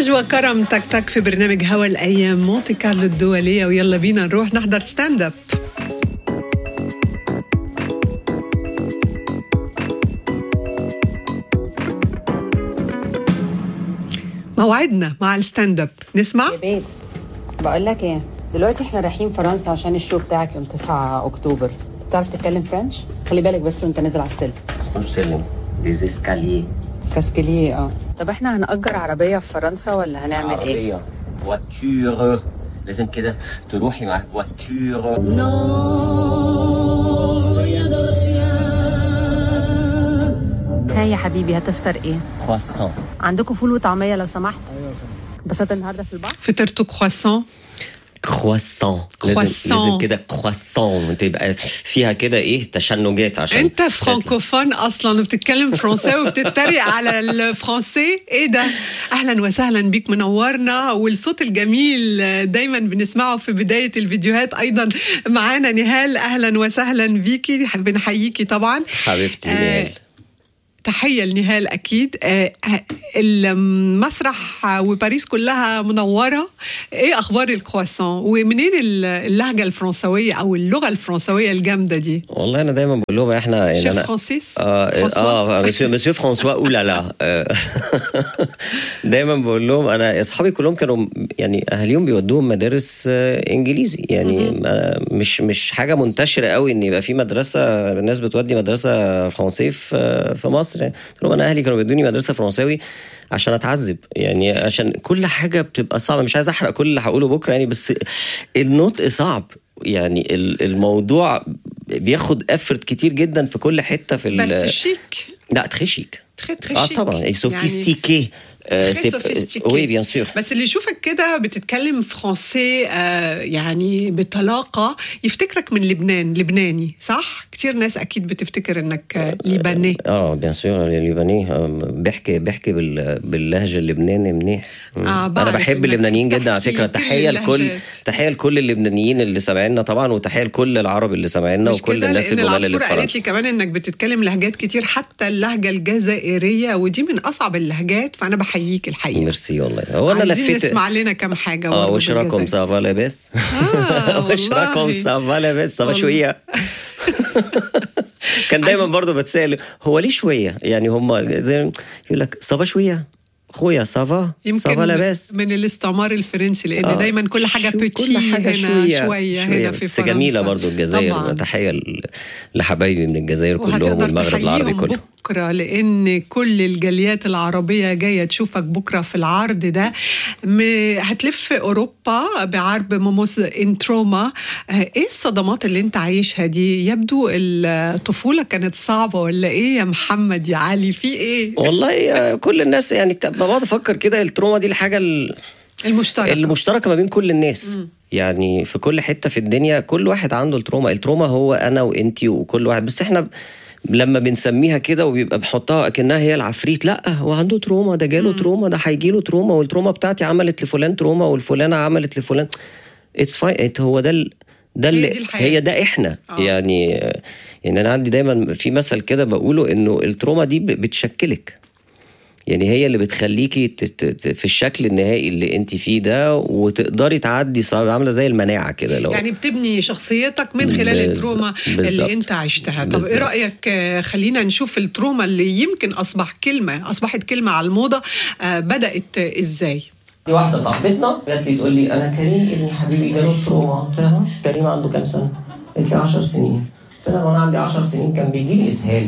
نجوى كرم تك تك في برنامج هوا الايام مونتي كارلو الدوليه ويلا بينا نروح نحضر ستاند اب موعدنا مع الستاند اب نسمع يا بيب بقول لك ايه دلوقتي احنا رايحين فرنسا عشان الشو بتاعك يوم 9 اكتوبر تعرف تتكلم فرنش خلي بالك بس وانت نازل على السلم مش سلم ديز اسكالييه كاسكليه اه طب احنا هنأجر عربية في فرنسا ولا هنعمل ايه؟ عربية فواتور لازم كده تروحي مع فواتور هاي يا حبيبي هتفطر ايه؟ كرواسون عندكم فول وطعمية لو سمحت؟ ايوه بسات النهارده في البحر؟ فطرتوا كرواسون كرواسون لازم كرواسون. لازم كده كرواسون تبقى فيها كده ايه تشنجات عشان انت فرانكوفون اصلا وبتتكلم فرنساوي وبتتريق على الفرنسي ايه ده اهلا وسهلا بيك منورنا والصوت الجميل دايما بنسمعه في بدايه الفيديوهات ايضا معانا نهال اهلا وسهلا بيكي بنحييكي طبعا حبيبتي آه، نهال تحية لنهال أكيد آه، آه، المسرح وباريس كلها منورة إيه أخبار الكرواسون ومنين اللهجة الفرنسوية أو اللغة الفرنسوية الجامدة دي والله انا دايما بقول لهم احنا يعني شيف انا فرانسيس اه فرانسوا؟ اه مسيو مسيو فرانسوا اولا لا آه، دايما بقول لهم انا اصحابي كلهم كانوا يعني اهاليهم بيودوهم مدارس آه، انجليزي يعني آه، مش مش حاجه منتشره قوي ان يبقى في مدرسه الناس بتودي مدرسه فرنسيه في في مصر يعني. قلت لهم انا اهلي كانوا بيدوني مدرسه فرنساوي عشان اتعذب يعني عشان كل حاجه بتبقى صعبه مش عايز احرق كل اللي هقوله بكره يعني بس النطق صعب يعني ال- الموضوع بياخد افرت كتير جدا في كل حته في ال- بس شيك لا تخشيك تخي تخي اه شيك. طبعا اي سوفيستيكي Très sophistiqué. وي بيان سور بس اللي يشوفك كده بتتكلم فرنسي آه يعني بطلاقة يفتكرك من لبنان لبناني صح؟ كتير ناس أكيد بتفتكر إنك آه، لبناني اه بيان سور اللبناني آه، بيحكي بيحكي بال- باللهجه اللبناني منيح مم. آه، انا بعرف بحب إنك اللبنانيين جدا على بتحكي فكره كل تحيه لكل اللهجات. تحيه لكل اللبنانيين اللي سامعيننا طبعا وتحيه لكل العرب اللي سامعيننا مش وكل كده الناس لأن الجمال اللي العصفورة في قالت فرنسا لي كمان إنك بتتكلم لهجات كتير حتى اللهجة الجزائرية ودي من أصعب اللهجات فأنا بحييك الحقيقة ميرسي والله هو انا عايزين لفيت نسمع لنا كم حاجة اه برضه وش راكم بالجزائر. سافا لاباس آه، وش راكم والله. سافا لاباس سافا والله. شويه كان دايما عايز- برضه بتسال هو ليه شويه يعني هم زي يقول لك سافا شويه خويا سافا يمكن سافا لاباس من الاستعمار الفرنسي لان آه، دايما كل حاجه شو- بيتي كل حاجة هنا شويه, شوية هنا في بس فرنسا جميله برضو الجزائر طبعا تحيه ل- لحبايبي من الجزائر كلهم وهتقدر والمغرب العربي تحييهم كله بكره لان كل الجاليات العربيه جايه تشوفك بكره في العرض ده م... هتلف اوروبا بعرض موموس انتروما آه، ايه الصدمات اللي انت عايشها دي يبدو الطفوله كانت صعبه ولا ايه يا محمد يا علي في ايه والله آه، كل الناس يعني ت- بقعد افكر كده التروما دي الحاجه ال- المشترك المشتركه ما بين كل الناس يعني في كل حته في الدنيا كل واحد عنده التروما التروما هو انا وانتي وكل واحد بس احنا ب- لما بنسميها كده وبيبقى بنحطها اكنها هي العفريت لا هو عنده تروما ده جاله تروما ده هيجي له تروما والتروما بتاعتي عملت لفلان تروما والفلانه عملت لفلان اتس فاين هو ده ال... ده هي اللي دي الحياة. هي ده احنا آه. يعني يعني انا عندي دايما في مثل كده بقوله انه التروما دي ب- بتشكلك يعني هي اللي بتخليكي ت- ت- ت- في الشكل النهائي اللي انت فيه ده وتقدري تعدي صعب عامله زي المناعه كده لو يعني بتبني شخصيتك من خلال بالز- التروما بالظبط. اللي انت عشتها طب ايه بالظبط. رايك آه، خلينا نشوف التروما اللي يمكن اصبح كلمه اصبحت كلمه على الموضه آه، بدات آه، ازاي في واحده صاحبتنا جات لي تقول لي انا كريم ابني حبيبي جاله تروما قلت لها كريم عنده كام سنه؟ قالت لي 10 سنين قلت لها وانا عندي 10 سنين كان بيجي لي اسهال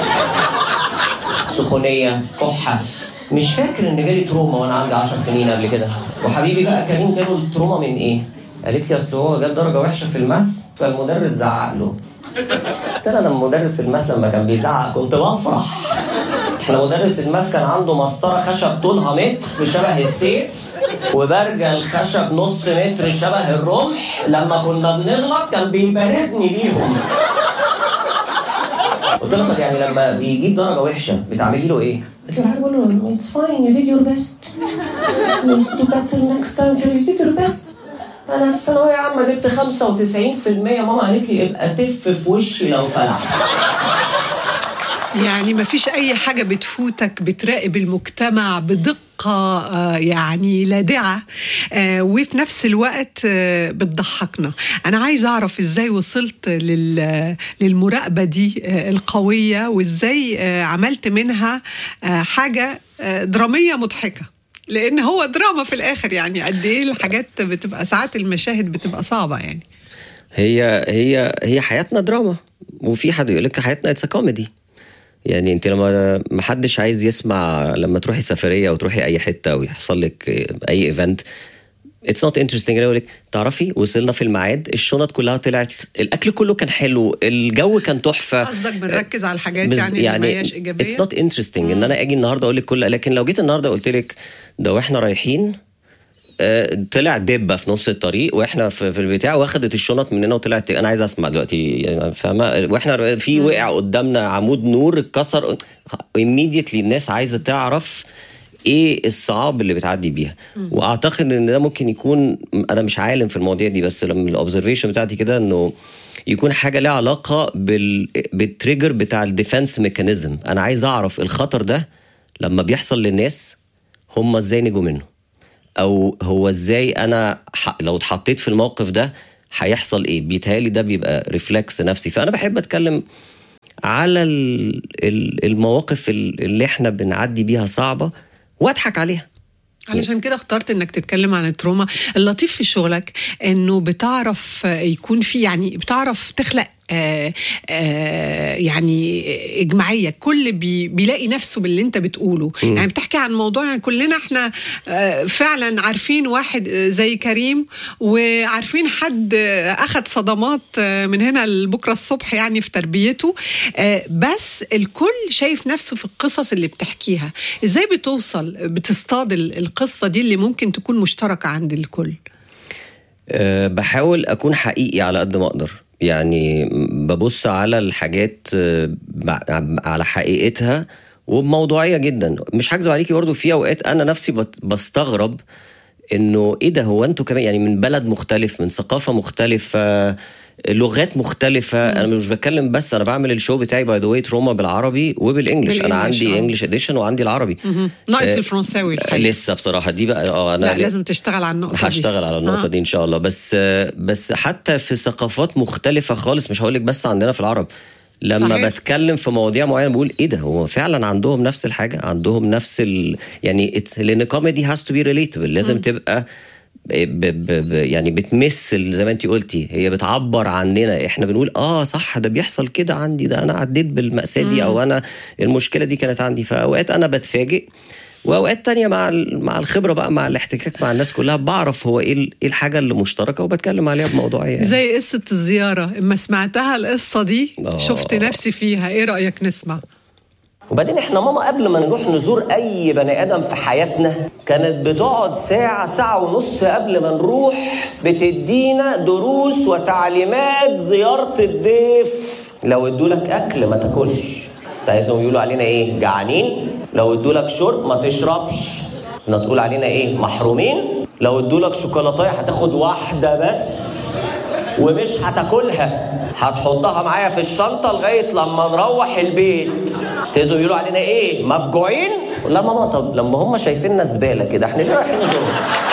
سخونيه كحه مش فاكر ان جالي تروما وانا عندي 10 سنين قبل كده وحبيبي بقى كريم جاله التروما من ايه؟ قالت لي اصل هو جاب درجه وحشه في الماث فالمدرس زعق له قلت لها انا مدرس الماث لما كان بيزعق كنت بفرح احنا مدرس الماث كان عنده مسطره خشب طولها متر شبه السيف وبرجل خشب نص متر شبه الرمح لما كنا بنغلط كان بيبارزني بيهم قلت له طب يعني لما بيجيب درجه وحشه بتعملي له ايه؟ قلت له بقول له اتس فاين يو ديد يور بيست دو بيتر نكست تايم يو ديد يور بيست انا في ثانويه عامه جبت 95% ماما قالت لي ابقى تف في وشي لو فلح يعني ما فيش اي حاجه بتفوتك بتراقب المجتمع بدقه بطريقة آه، يعني لاذعة آه، وفي نفس الوقت آه، بتضحكنا أنا عايزة أعرف إزاي وصلت لل- للمراقبة دي آه، القوية وإزاي آه، عملت منها آه، حاجة آه، درامية مضحكة لأن هو دراما في الآخر يعني قد إيه الحاجات بتبقى ساعات المشاهد بتبقى صعبة يعني هي هي هي حياتنا دراما وفي حد يقول لك حياتنا اتس كوميدي يعني انت لما ما حدش عايز يسمع لما تروحي سفريه او تروحي اي حته او يحصل لك اي ايفنت اتس نوت انترستنج اقول لك تعرفي وصلنا في الميعاد الشنط كلها طلعت الاكل كله كان حلو الجو كان تحفه قصدك بنركز على الحاجات بز- يعني, يعني اللي ما هياش إيجابية اتس نوت انترستنج ان انا اجي النهارده اقول لك كل لكن لو جيت النهارده قلت لك ده واحنا رايحين آه، طلع دبه في نص الطريق واحنا في, في البتاع واخدت الشنط مننا وطلعت انا عايز اسمع دلوقتي يعني فاهمه واحنا في وقع قدامنا عمود نور اتكسر immediately الناس عايزه تعرف ايه الصعاب اللي بتعدي بيها واعتقد ان ده ممكن يكون انا مش عالم في المواضيع دي بس لما الاوبزرفيشن بتاعتي كده انه يكون حاجه لها علاقه بال بالتريجر بتاع الديفense ميكانيزم انا عايز اعرف الخطر ده لما بيحصل للناس هم ازاي نجوا منه او هو ازاي انا ح... لو اتحطيت في الموقف ده هيحصل ايه بيتهيألي ده بيبقى ريفلكس نفسي فانا بحب اتكلم على ال- ال- المواقف ال- اللي احنا بنعدي بيها صعبه واضحك عليها علشان كده اخترت انك تتكلم عن التروما اللطيف في شغلك انه بتعرف آه، يكون في يعني بتعرف تخلق آه آه يعني اجماعيه كل بي بيلاقي نفسه باللي انت بتقوله مم. يعني بتحكي عن موضوع يعني كلنا احنا آه فعلا عارفين واحد آه، زي كريم وعارفين حد آه، اخذ صدمات آه، من هنا لبكره الصبح يعني في تربيته آه بس الكل شايف نفسه في القصص اللي بتحكيها ازاي بتوصل بتصطاد ال- القصه دي اللي ممكن تكون مشتركه عند الكل أه بحاول اكون حقيقي على قد ما اقدر يعني ببص على الحاجات أه، ب- على حقيقتها وبموضوعيه جدا مش هكذب عليكي برضه في اوقات انا نفسي بت- بستغرب انه ايه ده هو انتوا كمان يعني من بلد مختلف من ثقافه مختلفه لغات مختلفة أنا مش بتكلم بس أنا بعمل الشو بتاعي باي ذا واي تروما بالعربي وبالإنجلش أنا بالإنجلش، عندي آه. إنجلش إديشن وعندي العربي مهم. ناقص آه، الفرنساوي الحقيقه لسه بصراحة دي بقى اه أنا لا لازم تشتغل على النقطه دي هشتغل على النقطه آه. دي ان شاء الله بس بس حتى في ثقافات مختلفه خالص مش هقول لك بس عندنا في العرب لما صحيح. صحيح. بتكلم في مواضيع معينه بقول ايه ده هو فعلا عندهم نفس الحاجه عندهم نفس ال... يعني it's... لان كوميدي هاز تو بي ريليتبل لازم تبقى ب... ب... ب... يعني بتمثل زي ما انت قلتي هي بتعبر عننا احنا بنقول اه صح ده بيحصل كده عندي ده انا عديت بالمأساة دي او انا المشكله دي كانت عندي فاوقات انا بتفاجئ واوقات تانية مع ال- مع الخبره بقى مع الاحتكاك مع الناس كلها بعرف هو ايه ال- ايه الحاجه اللي مشتركه وبتكلم عليها بموضوعيه يعني. زي قصه الزياره اما سمعتها القصه دي آه. شفت نفسي فيها ايه رايك نسمع وبعدين احنا ماما قبل ما نروح نزور اي بني ادم في حياتنا كانت بتقعد ساعة ساعة ونص قبل ما نروح بتدينا دروس وتعليمات زيارة الضيف لو ادولك اكل ما تاكلش انت عايزهم يقولوا علينا ايه جعانين لو ادولك شرب ما تشربش احنا تقول علينا ايه محرومين لو ادولك شوكولاتايه هتاخد واحدة بس ومش هتاكلها هتحطها معايا في الشنطه لغايه لما نروح البيت تيجوا يقولوا علينا ايه مفجوعين لا ماما طب لما هم شايفيننا زباله كده احنا ليه رايحين نزورهم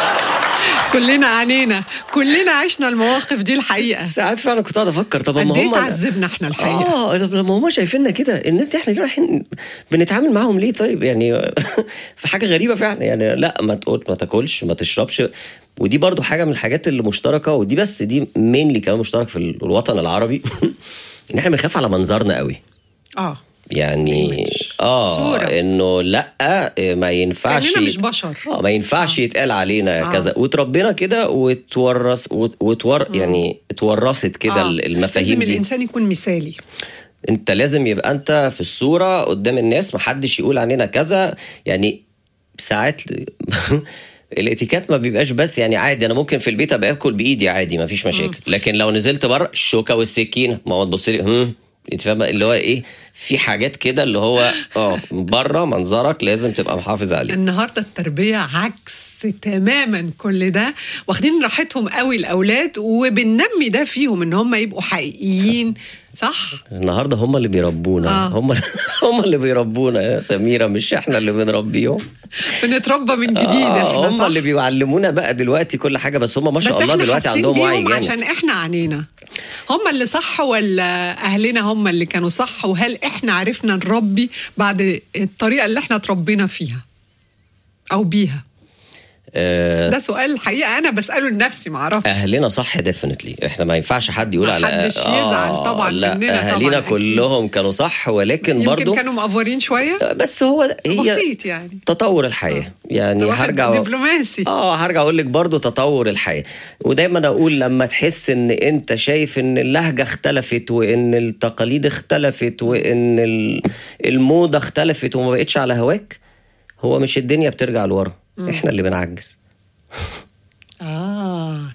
كلنا عانينا كلنا عشنا المواقف دي الحقيقه ساعات فعلا كنت قاعد افكر طب قد ما ايه هم تعذبنا احنا الحقيقه اه طب لما هم شايفيننا كده الناس دي احنا ليه رايحين بنتعامل معاهم ليه طيب يعني في حاجه غريبه فعلا يعني لا ما تقول ما تاكلش ما تشربش ودي برضو حاجه من الحاجات اللي مشتركه ودي بس دي مينلي كمان مشترك في الوطن العربي ان احنا بنخاف على منظرنا قوي اه يعني Image. اه صورة. انه لا ما ينفعش كاننا مش بشر اه ما ينفعش آه. يتقال علينا آه. كذا وتربينا كده وتورث وت- وتور يعني اتورثت كده آه. المفاهيم لازم دي الانسان يكون مثالي انت لازم يبقى انت في الصوره قدام الناس محدش يقول علينا كذا يعني ساعات الاتيكات ما بيبقاش بس يعني عادي انا ممكن في البيت ابقى اكل بايدي عادي ما فيش مشاكل لكن لو نزلت بره الشوكه والسكينه ما هو تبص لي هم انت فاهمه اللي هو ايه في حاجات كده اللي هو اه بره منظرك لازم تبقى محافظ عليه النهارده التربيه عكس عكس تماما كل ده واخدين راحتهم قوي الاولاد وبننمي ده فيهم ان هم يبقوا حقيقيين صح النهارده هم اللي بيربونا آه. هم هم اللي بيربونا يا سميره مش احنا اللي بنربيهم بنتربى من جديد احنا آه هم صح؟ اللي بيعلمونا بقى دلوقتي كل حاجه بس هم ما شاء بس الله احنا دلوقتي حاسين عندهم وعي بيهم جامد عشان احنا عنينا هم اللي صح ولا اهلنا هم اللي كانوا صح وهل احنا عرفنا نربي بعد الطريقه اللي احنا اتربينا فيها او بيها آه ده سؤال الحقيقه انا بساله لنفسي معرفش اهلنا صح ديفنتلي احنا ما ينفعش حد يقول ما على حدش يزعل طبعا لا مننا طبعا اهالينا أكيد. كلهم كانوا صح ولكن يمكن برضو كانوا مقفورين شويه بس هو هي بسيط يعني تطور الحياه يعني واحد هرجع دبلوماسي اه هرجع اقول لك برضه تطور الحياه ودايما اقول لما تحس ان انت شايف ان اللهجه اختلفت وان التقاليد اختلفت وان ال- الموضه اختلفت وما بقتش على هواك هو مش الدنيا بترجع لورا احنا اللي بنعجز آه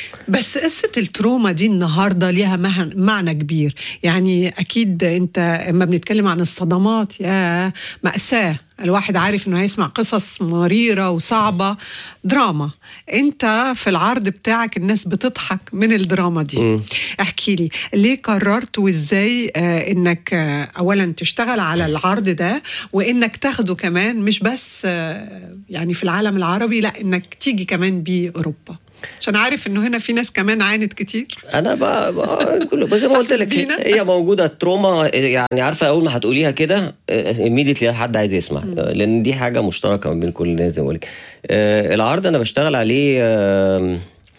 بس قصة التروما دي النهاردة ليها مه- معنى كبير يعني أكيد أنت لما بنتكلم عن الصدمات يا مأساة الواحد عارف أنه هيسمع قصص مريرة وصعبة دراما أنت في العرض بتاعك الناس بتضحك من الدراما دي مم. احكي لي ليه قررت وازاي آه انك آه اولا تشتغل على العرض ده وانك تاخده كمان مش بس آه يعني في العالم العربي لا انك تيجي كمان بيه اوروبا عشان عارف انه هنا في ناس كمان عانت كتير انا بقى, بقى كله بس زي ما قلت حاسس لك بينا؟ هي موجوده التروما يعني عارفه اول ما هتقوليها كده ايميديتلي حد عايز يسمع آه، لان دي حاجه مشتركه ما بين كل الناس زي ما بقول لك آه، العرض انا بشتغل عليه آم،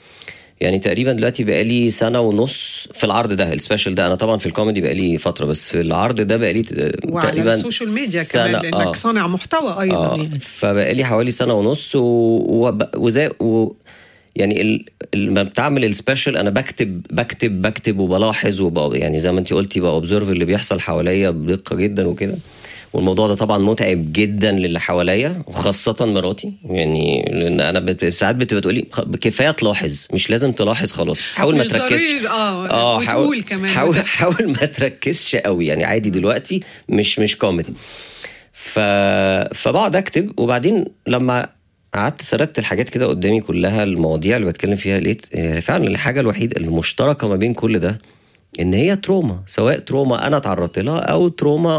يعني تقريبا دلوقتي بقالي سنه ونص في العرض ده السبيشال ده انا طبعا في الكوميدي بقالي فتره بس في العرض ده بقالي ت- وعلى تقريبا السوشيال ميديا سنة- كمان لانك آه. صانع محتوى ايضا اه يعني فبقالي حوالي سنه ونص و... وب... وزي و... يعني ال... لما بتعمل السبيشال انا بكتب بكتب بكتب وبلاحظ وب... يعني زي ما انت قلتي باوبزرف اللي بيحصل حواليا بدقه جدا وكده والموضوع ده طبعا متعب جدا للي حواليا وخاصة مراتي يعني لان انا بت... ساعات بتبقى تقولي خ- كفايه تلاحظ مش لازم تلاحظ خلاص حاول ما مش تركزش ضروري اه, وتقول حاول كمان حاول حاول ما تركزش قوي يعني عادي دلوقتي مش مش كوميدي ف... فبقعد اكتب وبعدين لما قعدت سردت الحاجات كده قدامي كلها المواضيع اللي بتكلم فيها لقيت آه، فعلا الحاجه الوحيده المشتركه ما بين كل ده ان هي تروما سواء تروما انا تعرضت لها او تروما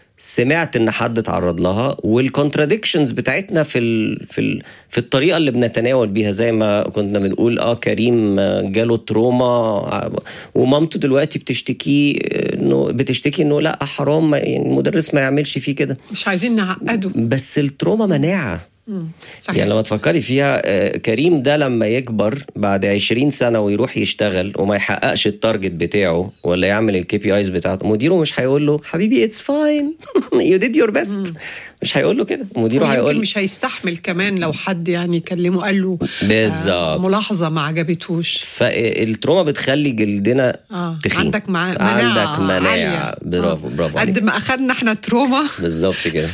سمعت ان حد تعرض لها والكونتراديكشنز بتاعتنا في ال في ال في الطريقه اللي بنتناول بيها زي ما كنا بنقول اه كريم آه، جاله تروما آه، ومامته دلوقتي بتشتكي آه، انه بتشتكي انه لا حرام ما- يعني المدرس ما يعملش فيه كده مش عايزين نعقده بس التروما مناعه مم. صحيح يعني لما تفكري فيها آه، كريم ده لما يكبر بعد 20 سنه ويروح يشتغل وما يحققش التارجت بتاعه ولا يعمل الكي بي ايز بتاعته مديره مش هيقول له حبيبي اتس فاين يو ديد يور بيست مش هيقول له كده مديره يمكن هيقول مش هيستحمل كمان لو حد يعني كلمه قال له آه بالظبط ملاحظه ما عجبتوش فالتروما بتخلي جلدنا اه تخين عندك مع... مناعه عندك مناعه عالية. برافو آه. برافو قد عليك ما اخدنا احنا تروما بالظبط كده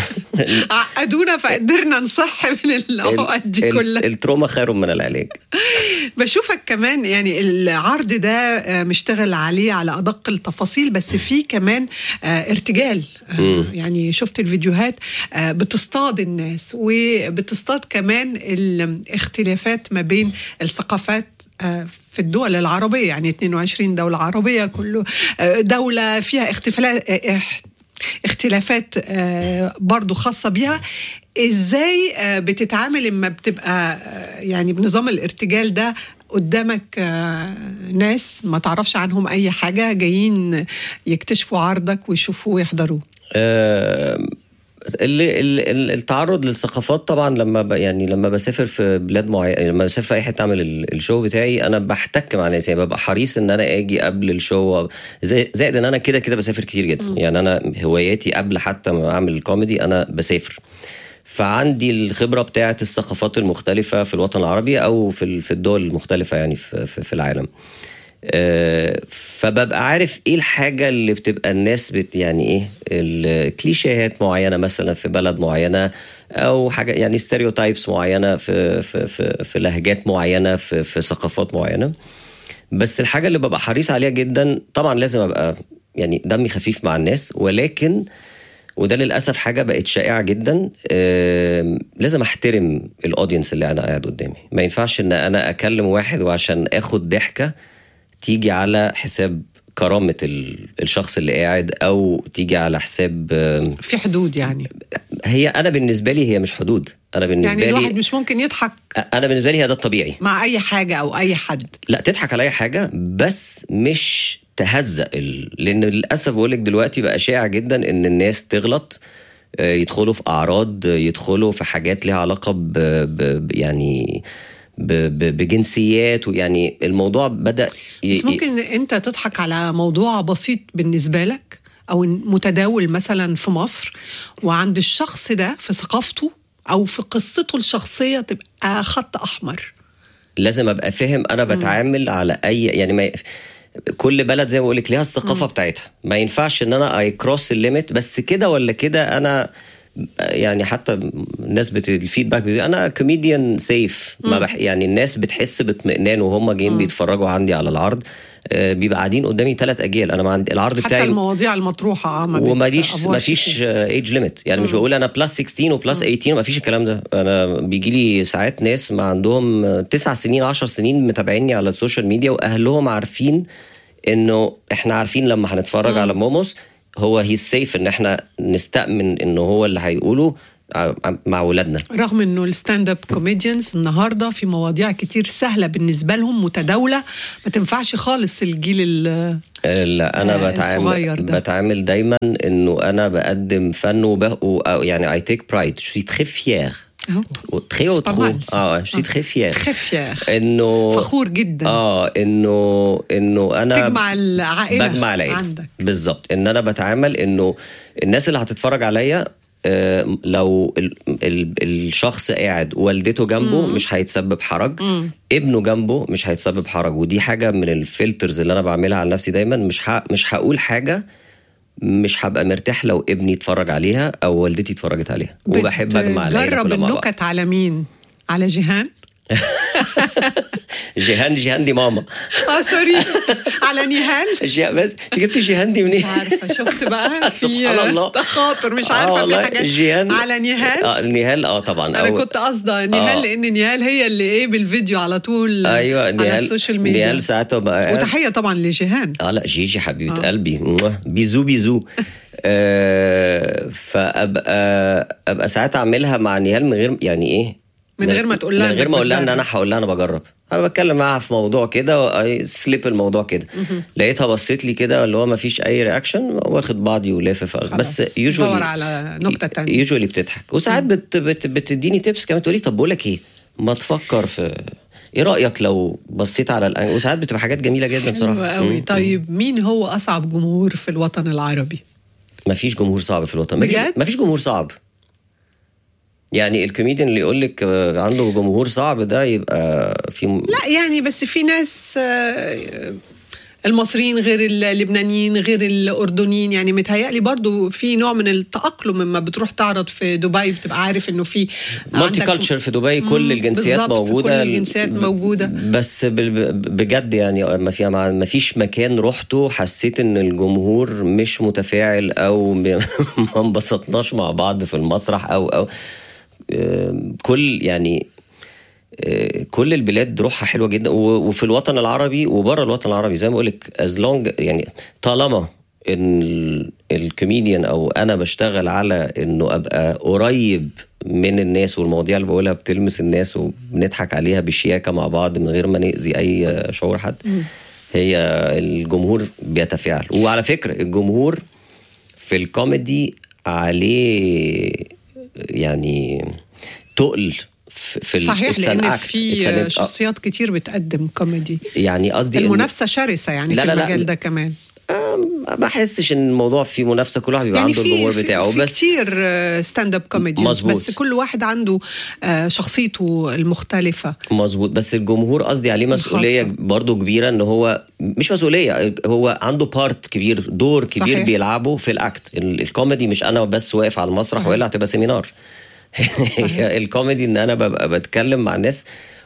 عقدونا فقدرنا نصح من العقد دي ال- كلها التروما خير من العلاج بشوفك كمان يعني العرض ده آه، مشتغل عليه على ادق التفاصيل بس في كمان آه، ارتجال آه، مم. يعني شفت الفيديوهات آه، بتصطاد الناس وبتصطاد كمان الاختلافات ما بين الثقافات آه، في الدول العربية يعني 22 دولة عربية كله آه، دولة فيها اختلافات اختلافات آه، برضو خاصة بيها ازاي آه، بتتعامل لما بتبقى آه، يعني بنظام الارتجال ده قدامك آه، ناس ما تعرفش عنهم اي حاجة جايين يكتشفوا عرضك ويشوفوه ويحضروه آه، اللي ال- ال- التعرض للثقافات طبعا لما ب يعني لما بسافر في بلاد معينه لما بسافر في اي حته اعمل ال- الشو بتاعي انا بحتك مع ناس يعني ببقى حريص ان انا اجي قبل الشو زي- زائد ان انا كده كده بسافر كتير جدا يعني انا هواياتي قبل حتى ما اعمل الكوميدي انا بسافر فعندي الخبره بتاعه الثقافات المختلفه في الوطن العربي او في ال- في الدول المختلفه يعني في, في, في العالم آه، فببقى عارف ايه الحاجه اللي بتبقى الناس بت يعني ايه الكليشيهات معينه مثلا في بلد معينه او حاجه يعني ستيريوتايبس معينه في في في, في لهجات معينه في في ثقافات معينه بس الحاجه اللي ببقى حريص عليها جدا طبعا لازم ابقى يعني دمي خفيف مع الناس ولكن وده للاسف حاجه بقت شائعه جدا آم، لازم احترم الاودينس اللي انا قاعد قدامي ما ينفعش ان انا اكلم واحد وعشان اخد ضحكه تيجي على حساب كرامه ال- الشخص اللي قاعد او تيجي على حساب آم، في حدود يعني هي انا بالنسبه لي هي مش حدود انا بالنسبه يعني الواحد لي مش ممكن يضحك انا بالنسبه لي هي ده الطبيعي مع اي حاجه او اي حد لا تضحك على اي حاجه بس مش تهزق ال... لان للاسف بقول لك دلوقتي بقى شائع جدا ان الناس تغلط آه، يدخلوا في اعراض آه، يدخلوا في حاجات ليها علاقه ب... ب... ب- يعني ب... ب... بجنسيات ويعني الموضوع بدا ي... بس ممكن انت تضحك على موضوع بسيط بالنسبه لك او متداول مثلا في مصر وعند الشخص ده في ثقافته او في قصته الشخصيه تبقى خط احمر لازم ابقى فاهم انا بتعامل على اي يعني ما كل بلد زي ما بقول لك ليها الثقافه بتاعتها ما ينفعش ان انا اي كروس الليميت بس كده ولا كده انا يعني حتى الناس بت... الفيدباك بيقول انا كوميديان سيف ما بح... يعني الناس بتحس باطمئنان وهم جايين بيتفرجوا عندي على العرض آه، بيبقى قاعدين قدامي ثلاث اجيال انا ما عندي العرض حتى بتاعي المواضيع المطروحه اه ما وماليش ما بتقفوهاش فيش كتير. ايج ليميت يعني مش بقول انا بلس 16 وبلس 18 ما فيش الكلام ده انا بيجي لي ساعات ناس ما عندهم تسع سنين 10 سنين متابعيني على السوشيال ميديا واهلهم عارفين انه احنا عارفين لما هنتفرج على موموس هو هي سيف ان احنا نستأمن انه هو اللي هيقوله ع- مع ولادنا رغم انه الستاند اب كوميديانز النهارده في مواضيع كتير سهله بالنسبه لهم متداوله ما تنفعش خالص الجيل ال- لا انا آه، بتعامل الصغير ده. بتعامل دايما انه انا بقدم فن وب... و... أو يعني اي تيك برايد جو سوي تري فيير أهو. تري C'est او pas ترو mal, ça. اه جو سوي تري فيير très fier انه فخور جدا اه انه انه انا تجمع العائله بجمع العيله عندك بالظبط ان انا بتعامل انه الناس اللي هتتفرج عليا آه، لو ال ال الشخص قاعد والدته جنبه مش هيتسبب حرج مم. ابنه جنبه مش هيتسبب حرج ودي حاجه من الفلترز اللي انا بعملها على نفسي دايما مش ه... مش هقول حاجه مش هبقى مرتاح لو ابني اتفرج عليها او والدتي اتفرجت عليها وبحب اجمع العيله جرب كلها مع بعض النكت على مين على جيهان جيهان جيهان دي ماما اه سوري على نيهال جيهان بس انت جبت جيهان دي منين؟ مش عارفه شفت بقى في سبحان الله. تخاطر مش آه عارفه في والله حاجات جيهان على نيهال اه نيهال اه طبعا انا أو- كنت قصده نيهال آه. لان نيهال هي اللي ايه بالفيديو على طول ايوه على نيهال السوشيال ميديا نيهال ساعتها بقى قاعد- وتحيه طبعا لجيهان اه لا جيجي حبيبه آه. قلبي موah. بيزو بيزو آه فابقى ابقى ساعات اعملها مع نيهال من غير يعني ايه من غير ما تقول لها من غير إنك ما اقول لها ان بتجرب. انا هقول لها انا بجرب انا بتكلم معاها في موضوع كده سليب الموضوع كده لقيتها بصيت لي كده اللي هو ما فيش اي رياكشن واخد بعضي ولافف بس خلاص. يوجوالي دور على نكته تانية يوجوالي بتضحك وساعات بت بت بتديني تيبس كمان تقولي طب بقول لك ايه ما تفكر في ايه رايك لو بصيت على الأن... وساعات بتبقى حاجات جميله جدا بصراحه حلو قوي مم. طيب مين هو اصعب جمهور في الوطن العربي ما فيش جمهور صعب في الوطن ما فيش بجد؟ ما فيش جمهور صعب يعني الكوميديان اللي يقول لك آه، عنده جمهور صعب ده يبقى في م... لا يعني بس في ناس آه، المصريين غير اللبنانيين غير الاردنيين يعني متهيألي برضو في نوع من التأقلم لما بتروح تعرض في دبي بتبقى عارف انه في مالتي عندك- كلتشر في دبي كل مم، الجنسيات بالظبط، موجوده كل الجنسيات ب- موجودة. بس ب- ب- بجد يعني ما فيها مع- ما فيش مكان رحته حسيت ان الجمهور مش متفاعل او م- ما انبسطناش مع بعض في المسرح او او آم، كل يعني آه، كل البلاد روحها حلوه جدا و- وفي الوطن العربي وبره الوطن العربي زي ما بقول لك از لونج يعني طالما ان ال- الكوميديان او انا بشتغل على انه ابقى قريب من الناس والمواضيع اللي بقولها بتلمس الناس وبنضحك عليها بشياكه مع بعض من غير ما ناذي اي شعور حد هي الجمهور بيتفاعل وعلى فكره الجمهور في الكوميدي عليه يعني تقل في في ال- صحيح it's an لان act. It's في an- شخصيات كتير بتقدم كوميدي يعني قصدي إن- المنافسه شرسه يعني لا في لا لا. المجال ده كمان ما بحسش ان الموضوع فيه منافسه كل واحد بيبقى يعني عنده في الجمهور في, بتاعه في بس كتير ستاند اب كوميديانز مظبوط. بس كل واحد عنده آه، شخصيته المختلفه مظبوط بس الجمهور قصدي عليه مسؤوليه الخاصة. برضو كبيره ان هو مش مسؤوليه هو عنده بارت كبير دور كبير صحيح. بيلعبه في الاكت ال- الكوميدي مش انا بس واقف على المسرح صحيح. والا هتبقى سيمينار هي الكوميدي ان انا ببقى بتكلم مع الناس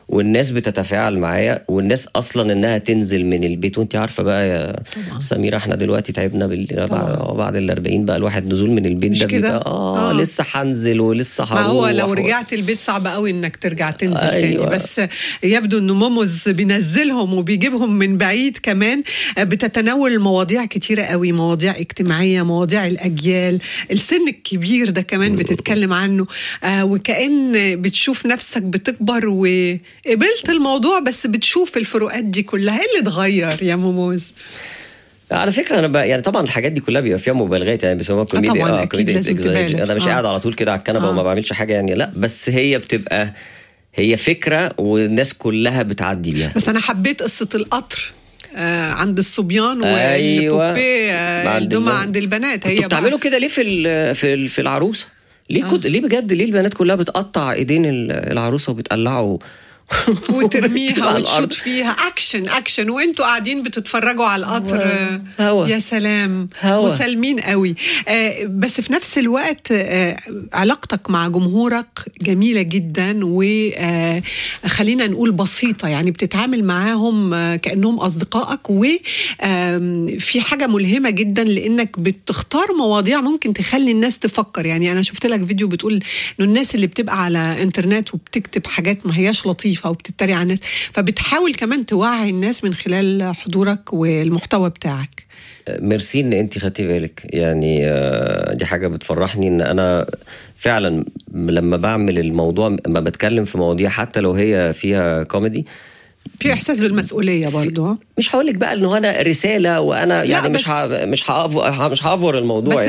والناس بتتفاعل معايا والناس اصلا انها تنزل من البيت وانت عارفه بقى يا طبعا. سميره احنا دلوقتي تعبنا بال... طبعا. بعد ال 40 بقى الواحد نزول من البيت مش ده كده؟ بيبقى اه, آه. لسه هنزل ولسه هروح ما هو لو و- رجعت البيت صعب قوي انك ترجع تنزل أيوة. تاني بس يبدو ان موموز بينزلهم وبيجيبهم من بعيد كمان بتتناول مواضيع كتيرة قوي مواضيع اجتماعية مواضيع الأجيال السن الكبير ده كمان بتتكلم عنه آه وكأن بتشوف نفسك بتكبر وقبلت الموضوع بس بتشوف الفروقات دي كلها ايه اللي اتغير يا موموز على فكره انا بقى يعني طبعا الحاجات دي كلها بيبقى فيها مبالغات يعني بيسموها كوميديا طبعاً، أكيد لازم تبالغ. انا مش آه. قاعد على طول كده على الكنبه آه. وما بعملش حاجه يعني لا بس هي بتبقى هي فكره والناس كلها بتعدي بيها بس أنا حبيت قصة القطر آه عند الصبيان أيوة. والبوبيه آه عند الدمى الب- عند البنات هي انتوا بقى بتعملوا كده ليه في ال- في ال- في العروسه ليه كنت ليه بجد ليه البنات كلها بتقطع ايدين ال- العروسه وبتقلعه وترميها وبتبقى على وتشوط الأرض؟ فيها اكشن اكشن وانتوا قاعدين بتتفرجوا على القطر آه، هوا. يا سلام هوا. مسالمين قوي آه، بس في نفس الوقت آه، علاقتك مع جمهورك جميله جدا وخلينا نقول بسيطه يعني بتتعامل معاهم آه، كانهم اصدقائك وفي حاجه ملهمه جدا لانك بتختار مواضيع ممكن تخلي الناس تفكر يعني انا شفت لك فيديو بتقول انه الناس اللي بتبقى على انترنت وبتكتب حاجات ما هياش لطيفه وبتتريق على الناس فبتحاول كمان توعي الناس من خلال حضورك والمحتوى بتاعك ميرسي ان انت خدتي بالك يعني آه، دي حاجه بتفرحني ان انا فعلا لما بعمل الموضوع لما بتكلم في مواضيع حتى لو هي فيها كوميدي في احساس بالمسؤوليه برضو ها؟ مش هقول لك بقى ان هو انا رساله وانا يعني بس- مش ه... مش هأفور مش هأفور الموضوع بس